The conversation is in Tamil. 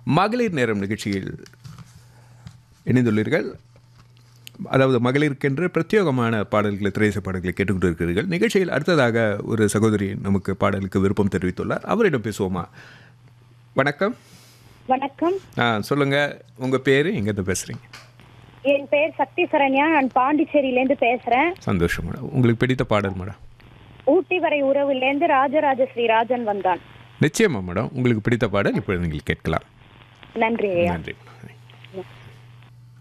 மகளிர் நேரம் நிகழ்ச்சியில் இணைந்துள்ளீர்கள் அதாவது மகளிருக்கென்று பிரத்யேகமான பாடல்களை திரைச பாடல்களை கேட்டுக்கொண்டு இருக்கிறீர்கள் நிகழ்ச்சியில் அடுத்ததாக ஒரு சகோதரி நமக்கு பாடலுக்கு விருப்பம் தெரிவித்துள்ளார் அவரிடம் பேசுவோமா வணக்கம் வணக்கம் ஆ சொல்லுங்கள் உங்கள் பேர் எங்கேருந்து பேசுகிறீங்க என் பேர் சக்தி சரண்யா நான் பாண்டிச்சேரியிலேருந்து பேசுறேன் சந்தோஷம் மேடம் உங்களுக்கு பிடித்த பாடல் மேடம் ஊட்டி வரை உறவுலேருந்து ராஜராஜ ஸ்ரீ ராஜன் வந்தான் நிச்சயமா மேடம் உங்களுக்கு பிடித்த பாடல் இப்பொழுது நீங்கள் கேட்கலாம் நன்றி ஐயா நன்றி